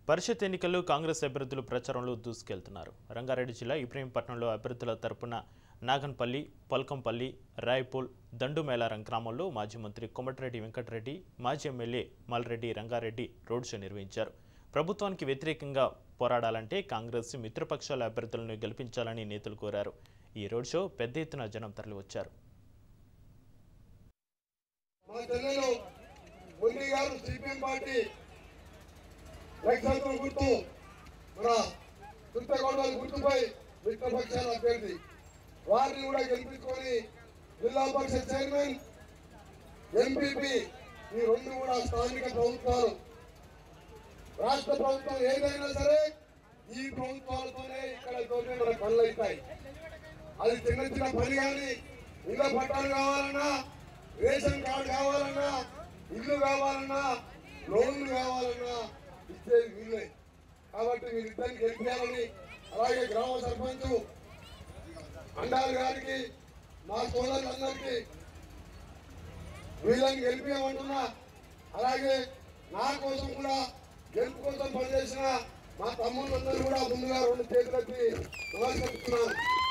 పరిషత్ ఎన్నికల్లో కాంగ్రెస్ అభ్యర్థులు ప్రచారంలో దూసుకెళ్తున్నారు రంగారెడ్డి జిల్లా ఇబ్రహీంపట్నంలో అభ్యర్థుల తరపున నాగన్పల్లి పల్కంపల్లి రాయపూల్ దండుమేలారం గ్రామంలో మాజీ మంత్రి కొమటిరెడ్డి వెంకటరెడ్డి మాజీ MLA Malreddy Rangareddy road show నిర్వహించారు ప్రభుత్వానికి వ్యతిరేకంగా పోరాడాలంటే కాంగ్రెస్ మిత్రపక్షాల అభ్యర్థులను గెలిపించాలని నేతలు కోరారు ఈ రోడ్ షో పెద్ద ఎత్తున జనం తరలివచ్చారు మా చెల్లెలు మురళి గారు సిపిఎం పార్టీ నక్షత్రం గుర్తు మన చుట్టగొడవల గుర్తుపై మిత్రపక్షాల అభ్యర్థి వారిని కూడా గెలిపించుకొని జిల్లా పరిషత్ చైర్మన్ ఎంపీపీ ఈ రెండు కూడా స్థానిక ప్రభుత్వాలు రాష్ట్ర ప్రభుత్వం ఏదైనా సరే ఈ ప్రభుత్వాలతోనే ఇక్కడ తోనే మన పనులు అవుతాయి అది చిన్న చిన్న పని కానీ ఇళ్ళ పట్టాలు కావాలన్నా రేషన్ కార్డు కావాలన్నా ఇల్లు కావాలన్నా లోన్లు కావాలన్నా ఇచ్చేది వీళ్ళే కాబట్టి వీరిద్దరిని గెలిపించాలని అలాగే గ్రామ సర్పంచ్ అండాల్ గారికి మా సోదరులందరికీ వీళ్ళని గెలిపించమంటున్నా అలాగే నా కోసం కూడా గెలుపు కోసం పనిచేసిన మా తమ్ముళ్ళందరూ కూడా ముందుగా రెండు చేతులెత్తి నమస్కరిస్తున్నాను